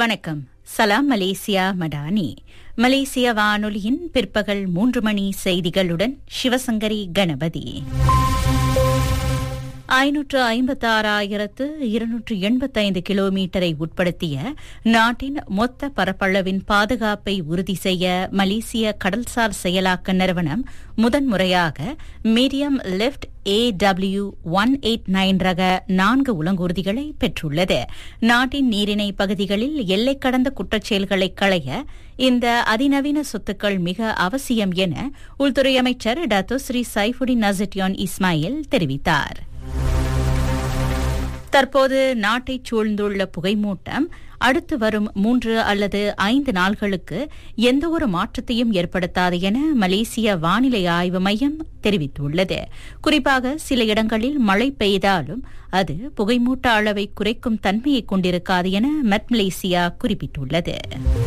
வணக்கம் சலாம் மலேசியா மடானி மலேசிய வானொலியின் பிற்பகல் மூன்று மணி செய்திகளுடன் சிவசங்கரி கணபதி ஐநூற்று ஐம்பத்தாறாயிரத்து இருநூற்று எண்பத்தைந்து கிலோமீட்டரை உட்படுத்திய நாட்டின் மொத்த பரப்பளவின் பாதுகாப்பை உறுதி செய்ய மலேசிய கடல்சார் செயலாக்க நிறுவனம் முதன்முறையாக medium lift AW one eight nine ரக நான்கு உலங்கூர்திகளை பெற்றுள்ளது நாட்டின் நீரிணை பகுதிகளில் எல்லை கடந்த குற்றச்செயல்களை களைய இந்த அதிநவீன சொத்துக்கள் மிக அவசியம் என உள்துறை அமைச்சர் Dato Sri Saifuddin Nasution Ismail தெரிவித்தார் தற்போது நாட்டை சூழ்ந்துள்ள புகைமூட்டம் அடுத்து வரும் மூன்று அல்லது ஐந்து நாள்களுக்கு எந்தவொரு மாற்றத்தையும் ஏற்படுத்தாது என மலேசிய வானிலை ஆய்வு மையம் தெரிவித்துள்ளது குறிப்பாக சில இடங்களில் மழை பெய்தாலும் அது புகைமூட்ட அளவை குறைக்கும் தன்மையை கொண்டிருக்காது என மெட் மலேசியா குறிப்பிட்டுள்ளது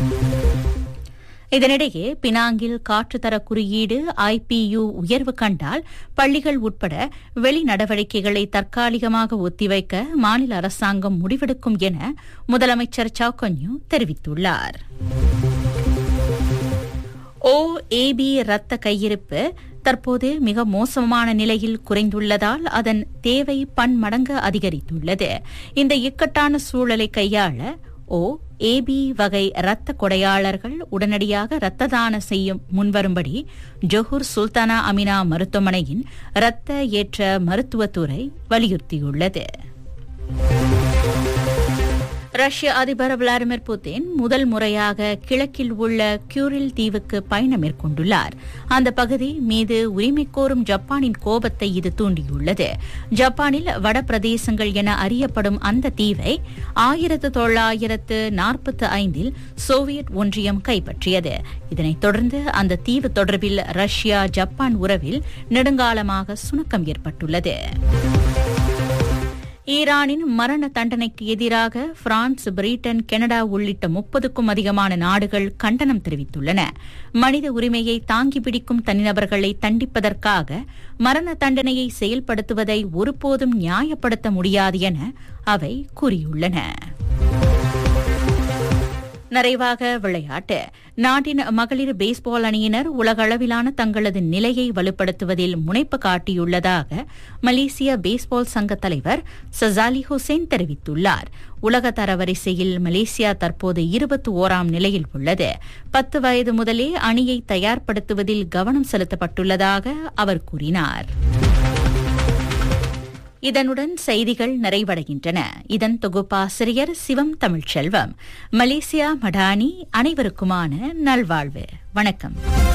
இதனிடையே பினாங்கில் காற்றுத்தர குறியீடு ஐபியு உயர்வு கண்டால் பள்ளிகள் உட்பட வெளி நடவடிக்கைகளை தற்காலிகமாக ஒத்திவைக்க மாநில அரசாங்கம் முடிவெடுக்கும் என முதலமைச்சர் சவுகன்யூ தெரிவித்துள்ளார் ஓ ஏபி ரத்த கையிருப்பு தற்போது மிக மோசமான நிலையில் குறைந்துள்ளதால் அதன் தேவை பன்மடங்கு அதிகரித்துள்ளது இந்த இக்கட்டான சூழலை கையாள ஓ ஏபி வகை இரத்த கொடையாளர்கள் உடனடியாக இரத்த தானம் செய்யும் முன்வரும்படி ஜொஹூர் சுல்தானா அமினா மருத்துவமனையின் இரத்த ஏற்ற மருத்துவத்துறை வலியுறுத்தியுள்ளது ரஷ்ய அதிபர் விளாடிமிர் புட்டின் முதல் முறையாக கிழக்கில் உள்ள கியூரில் தீவுக்கு பயணம் மேற்கொண்டுள்ளார் அந்த பகுதி மீது உரிமை கோரும் ஜப்பானின் கோபத்தை இது தூண்டியுள்ளது ஜப்பானில் வட பிரதேசங்கள் என அறியப்படும் அந்த தீவை ஆயிரத்து தொள்ளாயிரத்து நாற்பத்தி ஐந்தில் சோவியத் ஒன்றியம் கைப்பற்றியது இதனைத் தொடர்ந்து அந்த தீவு தொடர்பில் ரஷ்யா ஜப்பான் உறவில் நெடுங்காலமாக சுணக்கம் ஏற்பட்டுள்ளது ஈரானின் மரண தண்டனைக்கு எதிராக பிரான்ஸ் பிரிட்டன் கனடா உள்ளிட்ட முப்பதுக்கும் அதிகமான நாடுகள் கண்டனம் தெரிவித்துள்ளன மனித உரிமையை தாங்கி பிடிக்கும் தனிநபர்களை தண்டிப்பதற்காக மரண தண்டனையை செயல்படுத்துவதை ஒருபோதும் நியாயப்படுத்த முடியாது என அவை கூறியுள்ளன நிறைவாக விளையாட்டு நாட்டின் மகளிர் பேஸ்பால் அணியினர் உலகளவிலான தங்களது நிலையை வலுப்படுத்துவதில் முனைப்பு காட்டியுள்ளதாக மலேசிய பேஸ்பால் சங்க தலைவர் சசாலி ஹுசேன் தெரிவித்துள்ளார் உலக தரவரிசையில் மலேசியா தற்போது இருபத்தி ஓராம் நிலையில் உள்ளது பத்து வயது முதலே அணியை தயார்படுத்துவதில் கவனம் செலுத்தப்பட்டுள்ளதாக அவர் கூறினார் இதனுடன் செய்திகள் நிறைவடைகின்றன இதன் தொகுப்பாசிரியர் சிவம் தமிழ்ச்செல்வம் மலேசியா மடானி அனைவருக்குமான நல்வாழ்வு வணக்கம்